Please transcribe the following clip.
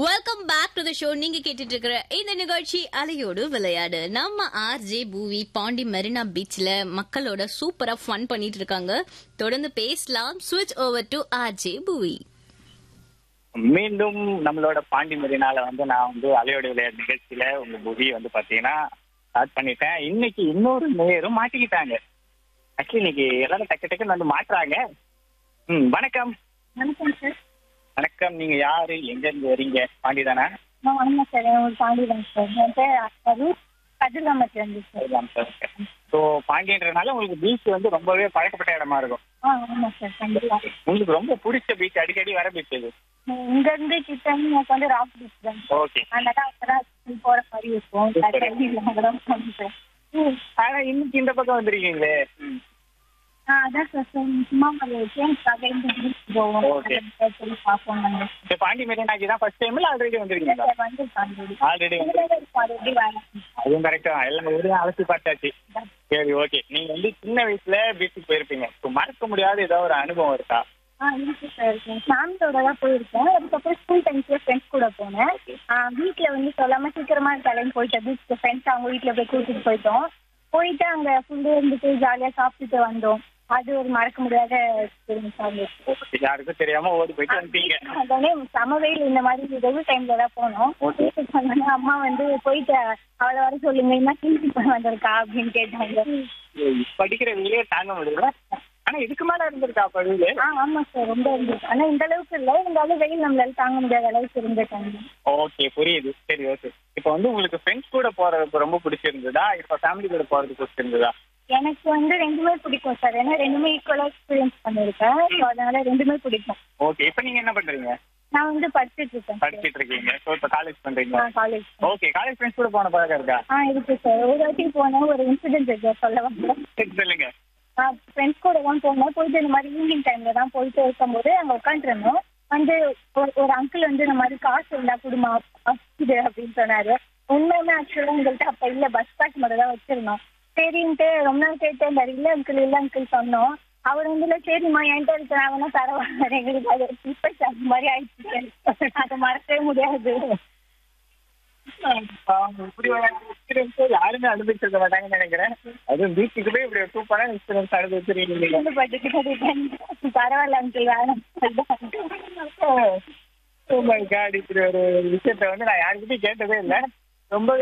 Welcome back to the show நீங்க கேட்டுட்டு இருக்கிற இந்த நிகழ்ச்சி அலையோடு விளையாடு நம்ம ஆர்ஜே பூவி பாண்டி மெரினா பீச்ல மக்களோட சூப்பரா ஃபன் பண்ணிட்டு இருக்காங்க தொடர்ந்து பேசலாம் ஸ்விட்ச் ஓவர் டு ஆர்ஜே பூவி மீண்டும் நம்மளோட பாண்டி மெரினால வந்து நான் வந்து அலையோட விளையாட்டு நிகழ்ச்சியில உங்க புவி வந்து பாத்தீங்கன்னா ஸ்டார்ட் பண்ணிட்டேன் இன்னைக்கு இன்னொரு நேரும் மாட்டிக்கிட்டாங்க ஆக்சுவலி இன்னைக்கு எல்லாரும் டக்கு டக்குன்னு வந்து மாட்டுறாங்க ம் வணக்கம் வணக்கம் சார் வணக்கம் நீங்க யாரு எங்க இருந்து வரீங்க பாண்டி தானே நான் வணக்கம் சார் என் ஒரு பாண்டியன் சார் என் பேர் அரு கதிர்காமத்துல இருந்து சார் ஸோ பாண்டியன்றதுனால உங்களுக்கு பீச் வந்து ரொம்பவே பழக்கப்பட்ட இடமா இருக்கும் ஆ ஆமாம் சார் கண்டிப்பா உங்களுக்கு ரொம்ப பிடிச்ச பீச் அடிக்கடி வர பீச் இது இங்க இருந்து கிட்ட எனக்கு வந்து ராக் பீச் தான் சார் ஓகே அதனால அங்கதான் போற மாதிரி இருக்கும் அங்கதான் போகணும் சார் ம். ஆனா இன்னைக்கு இந்த பக்கம் வந்திருக்கீங்களே ம். ஆ அதான் சார் சார் சும்மா ஒரு சேஞ்ச்காக இந்த பீச் போவோம் Okay. அதை சொல்லி பார்ப்போம் நாங்கள் இந்த பாண்டி மெரினாக்கு தான் ஃபர்ஸ்ட் டைம்ல ஆல்ரெடி வந்திருக்கீங்களா சார் வந்து ஆல்ரெடி ஆல்ரெடி ஆல்ரெடி வரேன் அதுவும் கரெக்டா எல்லாம் ஊரையும் அலசி பார்த்தாச்சு சரி ஓகே நீங்க வந்து சின்ன வயசுல பீச்சுக்கு போயிருப்பீங்க இப்போ மறக்க முடியாத ஏதோ ஒரு அனுபவம் இருக்கா ஆ இருக்கு சார் ஃபேமிலியோட தான் போயிருக்கேன் அதுக்கப்புறம் ஸ்கூல் டைம்ஸ்ல ஃப்ரெண்ட்ஸ் கூட போனேன் ஆ, வீட்ல வந்து சொல்லாம சீக்கிரமா கிளம்பி போயிட்டேன் பீச்சுக்கு ஃப்ரெண்ட்ஸ் அவங்க வீட்ல போய் கூட்டிட்டு போயிட்டோம் போயிட்டு அங்க ஃபுல்லு இருந்துட்டு ஜாலியா சாப்பிட்டுட்டு வந்தோம் அது ஒரு மறக்க முடியாத எக்ஸ்பீரியன்ஸா இருந்துச்சு யாருக்கும் தெரியாம ஓடி போயிட்டு வந்துட்டீங்க உடனே சம வெயில் இந்த மாதிரி வெயில் டைம்ல தான் போனோம் Okay. வீட்டுக்கு வந்தோடனே அம்மா வந்து போயிட்டு அவளை வர சொல்லுங்க என்ன கிழிச்சு போய் வந்திருக்கா அப்படின்னு கேட்டாங்க படிக்கிற வெயிலே தாங்க முடியல ஆனா இதுக்கு மேல இருந்திருக்கா அப்ப வெயில் ஆ ஆமா சார் ரொம்ப இருந்துச்சு ஆனா இந்த அளவுக்கு இல்லை இருந்தாலும் வெயில் நம்மளால தாங்க முடியாத அளவுக்கு இருந்துட்டாங்க ஓகே புரியுது சரி ஓகே இப்போ வந்து உங்களுக்கு ஃப்ரெண்ட்ஸ் கூட போறது ரொம்ப பிடிச்சிருந்ததா இப்போ ஃபேமிலி கூட போறது பிடிச்சிருந்ததா எனக்கு வந்து ரெண்டுமே பிடிக்கும் சார் ஏன்னா ரெண்டுமே ஈக்குவலா எக்ஸ்பீரியன்ஸ் பண்ணிருக்கேன் ஸோ அதனால ரெண்டுமே பிடிக்கும் ஓகே இப்போ நீங்க என்ன பண்றீங்க நான் வந்து படிச்சுட்டு இருக்கேன் சார் படிச்சிட்டு இருக்கீங்க ஸோ இப்போ காலேஜ் பண்றீங்க நான் காலேஜ் ஓகே காலேஜ் ஃப்ரெண்ட்ஸ் கூட போன பழக்கம் இருக்கா ஆ இருக்கு சார் ஒரு வாட்டி போனேன் ஒரு இன்சிடென்ட் இருக்கு சொல்ல வந்தேன் சரி, சொல்லுங்க ஃப்ரெண்ட்ஸ் கூட தான் போனேன் போயிட்டு இந்த மாதிரி ஈவினிங் டைம்ல தான் போயிட்டு இருக்கும்போது அங்க உட்காந்துருந்தோம் வந்து ஒரு ஒரு அங்கிள் வந்து இந்த மாதிரி காசு இருந்தா குடுமா இது அப்படின்னு சொன்னாரு உண்மையுமே ஆக்சுவலா உங்கள்கிட்ட அப்ப இல்ல பஸ் பாஸ் மட்டும் தான் வச்சிருந்தோம் சரின்ட்டு ரொம்ப நாள் கேட்டேன் இந்த இல்ல அங்கிள் இல்ல அங்கிள் சொன்னோம் அவர் வந்து இல்ல சரிம்மா என்கிட்ட இருக்கிறாங்கன்னா பரவாயில்ல எங்களுக்கு அது இப்ப அந்த மாதிரி ஆயிடுச்சு அதை மறக்கவே முடியாது இப்படி ஒரு எக்ஸ்பீரியன்ஸ் யாருமே அனுபவிச்சிருக்க மாட்டாங்கன்னு நினைக்கிறேன் அதுவும் பீச்சுக்கு போய் இப்படி ஒரு சூப்பரான எக்ஸ்பீரியன்ஸ் அனுபவிச்சிருக்கீங்க கேள்விப்பட்டுட்டு பரவாயில்ல அங்கிள் வேணும் Oh my God, இப்படி ஒரு விஷயத்த வந்து நான் யாருக்கிட்டையும் கேட்டதே இல்லை ரொம்பவே